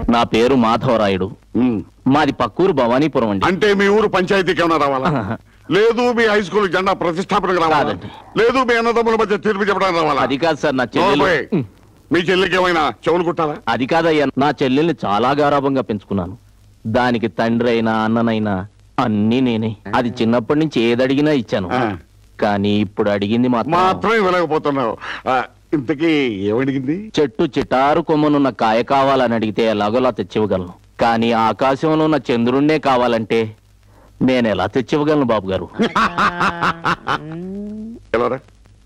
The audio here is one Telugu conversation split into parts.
నా పేరు మాధవరాయుడు ఉమ్. మాది పక్కూరు భవానీపురం అండి అంటే మీ ఊరు పంచాయతీకి ఏమైనా రావాలా లేదు మీ హై స్కూల్ జెండా ప్రతిష్టాపనకు రావాలా కాదండి. లేదు మీ అన్నదమ్ముల మధ్య తీర్పు చెప్పడానికి రావాలా అది కాదు సార్ నా చెల్లెలు నోర్మోయ్. మీ చెల్లికి ఏమైనా చెవులు కుట్టాలా అది కాదయ్యా నా చెల్లెల్ని చాలా గారాభంగా పెంచుకున్నాను దానికి తండ్రి అయినా అన్ననైనా అన్నీ నేనే అది చిన్నప్పటి నుంచి ఏదడిగినా ఇచ్చాను ఆ. కానీ ఇప్పుడు అడిగింది మాత్రం మాత్రం ఇవ్వలేకపోతున్నావు ఆ, ఇంతకీ ఏమడిగింది చెట్టు చిటారు కొమ్మనున్న కాయ కావాలని అడిగితే ఎలాగోలా తెచ్చివ్వగలను కానీ ఆకాశంలో ఉన్న చంద్రుణ్ణే కావాలంటే నేను ఎలా తెచ్చివ్వగలను బాబు గారు ఎలారా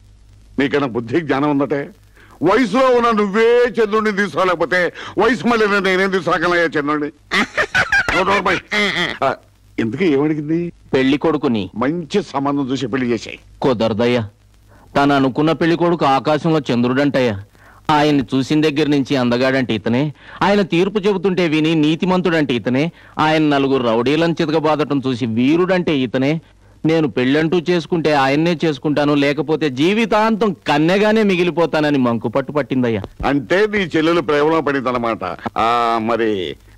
నీకైనా బుద్ధి జ్ఞానం ఉందటే వయసులో ఉన్న నువ్వే చంద్రుడిని తీసుకోలేకపోతే వయసు మళ్ళీ నేనేం తీసుకురాగలయ్యా చంద్రుడిని నో, నో, బై. ఆ, ఇంతకీ ఏమడిగింది పెళ్లి కొడుకుని మంచి సంబంధం చూసి పెళ్లి చేసాయి కుదరదయ్యా తను అనుకున్న పెళ్లి కొడుకు ఆకాశంలో చంద్రుడంటయ్యా ఆయన్ని చూసిన దగ్గర నుంచి అందగాడంటే ఇతనే ఆయన తీర్పు చెబుతుంటే విని నీతిమంతుడంటే ఇతనే ఆయన నలుగురు రౌడీలను చితకబాదటం చూసి వీరుడంటే ఇతనే నేను పెళ్ళంటూ చేసుకుంటే ఆయన్నే చేసుకుంటాను లేకపోతే జీవితాంతం కన్నెగానే మిగిలిపోతానని మంకు పట్టు పట్టిందయ్యా అంటే నీ చెల్లెలు ప్రేమలో పడింది అనమాట మరి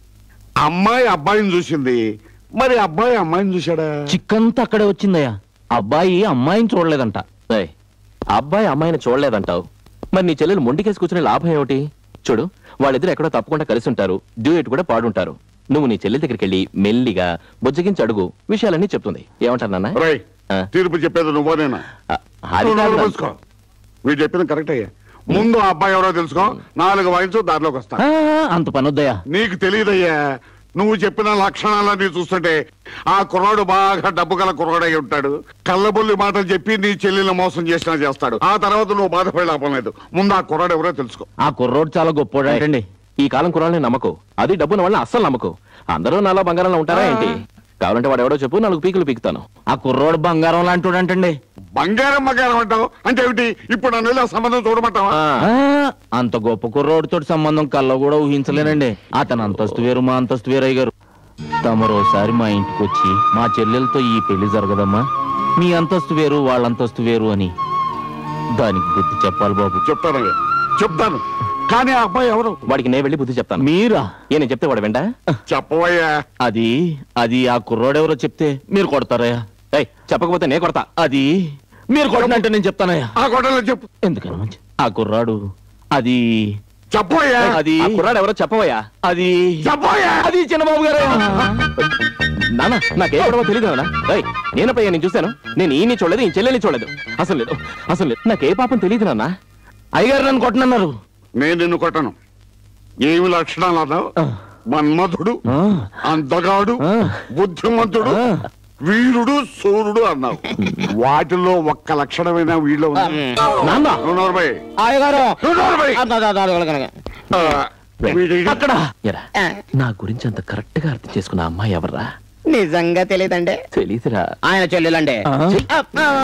అమ్మాయి అబ్బాయిని చూసింది మరి అబ్బాయి అమ్మాయిని చూశాడా చిక్కంతా అక్కడే వచ్చిందయ్యా అబ్బాయి అమ్మాయిని చూడలేదంట ఏయ్, అబ్బాయి అమ్మాయిని చూడలేదంటావు మరి నీ చెల్లెలు మొండికేసి కూర్చునే లాభం ఏమిటి చూడు వాళ్ళిద్దరు ఎక్కడో తప్పకుండా కలిసి ఉంటారు డ్యూయట్ కూడా పాడుంటారు నువ్వు నీ చెల్లెల దగ్గరికి వెళ్ళి మెల్లిగా బుజ్జగించి అడుగు విషయాలన్నీ చెప్తుంది ఏమంటారు నాన్న రై ఆ. తీర్పు చెప్పేది నువ్వేనేనా ఆ, అది నువ్వు కాదు నోరు నాన్న. మూసుకో. వీడు చెప్పింది కరెక్ట్ అయ్యా ముందు ఆ అబ్బాయి ఎవరో తెలుసుకో నాలుగు వాయించు దారిలోకి వస్తా ఆ, అంత పనొద్దయ్యా నీకు తెలియదయ్యా నువ్వు చెప్పిన లక్షణాలన్నీ చూస్తుంటే ఆ కుర్రాడు బాగా డబ్బు గల కుర్రాడై ఉంటాడు కళ్ళబొల్లి మాటలు చెప్పి నీ చెల్లెల్ని మోసం చేసినా చేస్తాడు ఆ తర్వాత నువ్వు బాధపడే లాభం లేదు ముందు ఆ కుర్రాడు ఎవరో తెలుసుకో ఆ కుర్రోడు చాలా గొప్పోడంటండి ఈ కాలం కురాలని నమ్మకు అది డబ్బున వాళ్ళని అస్సలు నమ్మకు అందరూ నాలా బంగారంలో ఉంటారా ఏంటి కావాలంటే వాడు ఎవడో చెప్పు నాలుగు పీకులు పీకుతాను ఆ కుర్రోడు బంగారం లాంటివాడంటండి బంగారం బంగారం అంటావు అంటే ఏమిటి ఇప్పుడు నన్ను వెళ్ళి ఆ సంబంధం చూడమంటావా ఆ, ఆ, అంత గొప్ప కుర్రోడితో సంబంధం కల్లో కూడా ఊహించలేనండి అతని అంతస్తు వేరు మా అంతస్తు వేరు అయ్యారు తమరోసారి మా ఇంటికి వచ్చి మా చెల్లెలతో ఈ పెళ్లి జరగదమ్మా మీ అంతస్తు వేరు వాళ్ళ అంతస్తు వేరు అని దానికి బుద్ధి చెప్పాలి బాబు చెప్తానయ్యా చెప్తాను కానీ ఆ అబ్బాయి ఎవరు వాడికి నేను వెళ్ళి బుద్ధి చెప్తాను మీరా ఏ నేను చెప్తే వాడు వెంట చెప్పవయ్యా అది అది ఆ కుర్రోడెవరో చెప్తే మీరు కొడతారయ్యా ఏయ్ చెప్పకపోతే నే కొడతా అది మీరు కొట్టినంటే నేను చెప్తానయ్యా ఆ గొడవలో చెప్పు ఎందుకని మంచి ఆ కుర్రాడు అది చెప్పవయ్యా అది ఆ కుర్రాడు ఎవరో చెప్పవయ్యా అది చెప్పవయ్యా అది చిన్నబాబు గారు నాన్న నాకే గొడవ తెలియదు నాన్న ఏయ్ నేనపై నేను చూశాను నేను ఈయన్ని చూడలేదు ఈ చెల్లెల్ని చూడలేదు అసలు లేదు అసలు లేదు నాకే పాపం తెలియదు నాన్న అయ్యగారు నన్ను కొట్టనన్నారు నేను నిన్ను కొట్టను ఏమి లక్షణాలు అన్నావు ఆ. మన్మధుడు ఆ, అందగాడు ఆ. బుద్ధిమంతుడు ఆ. వీరుడు సూర్యుడు అన్నావు వాటిలో ఒక్క లక్షణమైన వీళ్ళు నాన్న అయ్యగారు అక్కడ ఎరా నా గురించి అంత కరెక్ట్ గా అర్థం చేసుకున్న అమ్మాయి ఎవర్రా నిజంగా తెలియదండి తెలీదురా ఆయన చెల్లెలండి ఆ. ఆ,